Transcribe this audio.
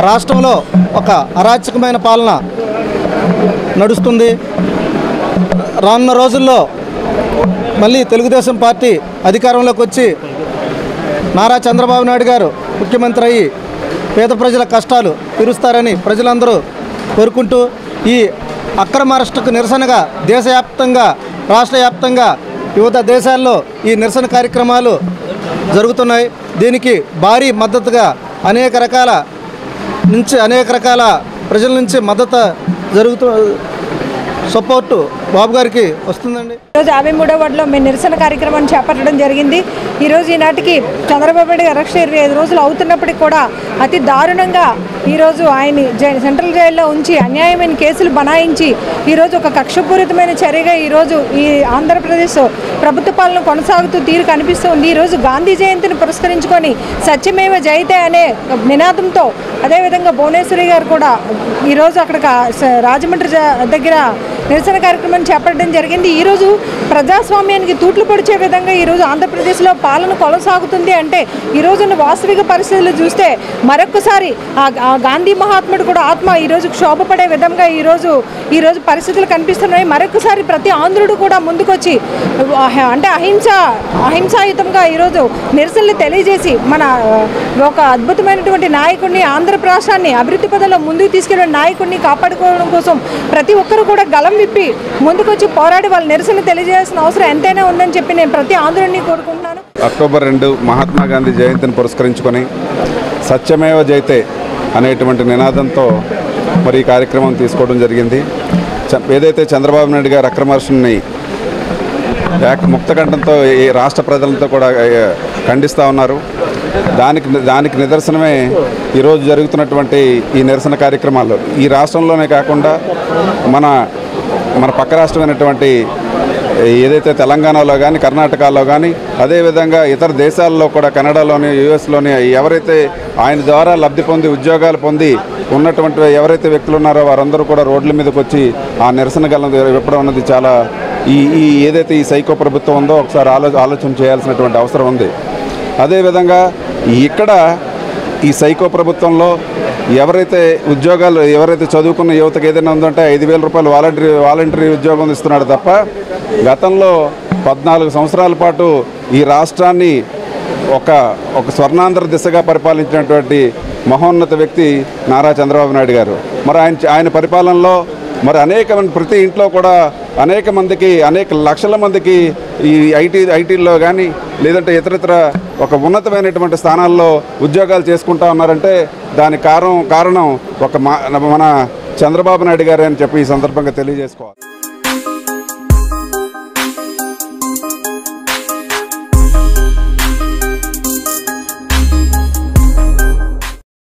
రాష్ట్రంలో ఒక అరాచకమైన పాలన నడుస్తుంది రానున్న రోజుల్లో మళ్ళీ తెలుగుదేశం పార్టీ అధికారంలోకి వచ్చి నారా చంద్రబాబు నాయుడు గారు ముఖ్యమంత్రి అయ్యి పేద ప్రజల కష్టాలు తీరుస్తారని ప్రజలందరూ కోరుకుంటూ ఈ అక్రమ అరెస్టుకు నిరసనగా దేశవ్యాప్తంగా రాష్ట్ర వ్యాప్తంగా వివిధ దేశాల్లో ఈ నిరసన కార్యక్రమాలు జరుగుతున్నాయి దీనికి భారీ మద్దతుగా అనేక రకాల నుంచి అనేక రకాల ప్రజల నుంచి మద్దతు జరుగుతూ సపోర్టు బాబు గారికి వస్తుందండి ఈరోజు యాభై మూడో వార్డులో మేము నిరసన కార్యక్రమాన్ని చేపట్టడం జరిగింది ఈరోజు ఈనాటికి చంద్రబాబు నాయుడు గారు అరెస్ట్ ఇరవై ఐదు రోజులు అవుతున్నప్పటికీ కూడా అతి దారుణంగా ఈరోజు ఆయన్ని జై- సెంట్రల్ జైల్లో ఉంచి అన్యాయమైన కేసులు బనాయించి ఈరోజు ఒక కక్షపూరితమైన చర్యగా ఈరోజు ఈ ఆంధ్రప్రదేశ్ ప్రభుత్వ పాలన కొనసాగుతూ తీరు కనిపిస్తుంది ఈరోజు గాంధీ జయంతిని పురస్కరించుకొని సత్యమేవ జయతే అనే నినాదంతో అదేవిధంగా భువనేశ్వరి గారు కూడా ఈరోజు అక్కడ రాజమండ్రి జ- దగ్గర నిరసన కార్యక్రమం చేపట్టడం జరిగింది ఈరోజు ప్రజాస్వామ్యానికి తూట్లు పొడిచే విధంగా ఈరోజు ఆంధ్రప్రదేశ్లో పాలన కొనసాగుతుంది అంటే ఈరోజు ఉన్న వాస్తవిక పరిస్థితులు చూస్తే మరొకసారి ఆ ఆ గాంధీ మహాత్ముడు కూడా ఆత్మ ఈరోజు క్షోభపడే విధంగా ఈరోజు ఈరోజు పరిస్థితులు కనిపిస్తున్నాయి మరొకసారి ప్రతి ఆంధ్రుడు కూడా ముందుకొచ్చి అహ- అంటే అహింస అహింసాయుతంగా ఈరోజు నిరసనలు తెలియజేసి మన ఆ, ఒక అద్భుతమైనటువంటి నాయకుడిని ఆంధ్ర రాష్ట్రాన్ని అభివృద్ధి పదంలో ముందుకు తీసుకెళ్లిన నాయకుడిని కాపాడుకోవడం కోసం ప్రతి ఒక్కరు కూడా గలం విప్పి ముందుకొచ్చి పోరాడి వాళ్ళ నిరసన తెలియజేయాల్సిన అవసరం ఎంతైనా ఉందని చెప్పి నేను ప్రతి ఆంధ్రుడిని కోరుకుంటున్నాను అక్టోబర్ రెండు మహాత్మా గాంధీ జయంతిని పురస్కరించుకొని సత్యమేవ జయతే అనేటువంటి నినాదంతో మరి ఈ కార్యక్రమం తీసుకోవడం జరిగింది చ- ఏదైతే చంద్రబాబు నాయుడు గారు అక్రమర్షుని ఏక ముక్తకంఠంతో ఈ రాష్ట్ర ప్రజలతో కూడా ఏ, ఖండిస్తూ ఉన్నారు దానికి దానికి నిదర్శనమే ఈరోజు జరుగుతున్నటువంటి ఈ నిరసన కార్యక్రమాలు ఈ రాష్ట్రంలోనే కాకుండా మన మన పక్క రాష్ట్రమైనటువంటి ఏదైతే తెలంగాణలో కానీ కర్ణాటకలో కానీ అదేవిధంగా ఇతర దేశాల్లో కూడా కెనడాలోని యుఎస్లోని ఎవరైతే ఆయన ద్వారా లబ్ధి పొంది ఉద్యోగాలు పొంది ఉన్నటువంటి ఎవరైతే వ్యక్తులు ఉన్నారో వారందరూ కూడా రోడ్ల మీదకి వచ్చి ఆ నిరసన గలం విప్పడం అన్నది చాలా ఈ ఈ ఏదైతే ఈ సైకో ప్రభుత్వం ఉందో ఒకసారి ఆలో ఆలోచన చేయాల్సినటువంటి అవసరం ఉంది అదేవిధంగా ఇక్కడ ఈ సైకో ప్రభుత్వంలో ఎవరైతే ఉద్యోగాలు ఎవరైతే చదువుకున్న యువతకు ఏదైనా ఉందంటే ఐదు వేల రూపాయలు వాలంటరీ వాలంటరీ ఉద్యోగం ఇస్తున్నాడు తప్ప గతంలో పద్నాలుగు సంవత్సరాల పాటు ఈ రాష్ట్రాన్ని ఒక ఒక స్వర్ణాంధ్ర దిశగా పరిపాలించినటువంటి మహోన్నత వ్యక్తి నారా చంద్రబాబు నాయుడు గారు మరి ఆయన ఆయన పరిపాలనలో మరి అనేక మంది ప్రతి ఇంట్లో కూడా అనేక మందికి అనేక లక్షల మందికి ఈ ఐటీ ఐటీల్లో కానీ లేదంటే ఇతరితర ఒక ఉన్నతమైనటువంటి స్థానాల్లో ఉద్యోగాలు చేసుకుంటా ఉన్నారంటే దానికి కారణం కారణం ఒక మా మన చంద్రబాబు నాయుడు గారే అని చెప్పి ఈ సందర్భంగా తెలియజేసుకోవాలి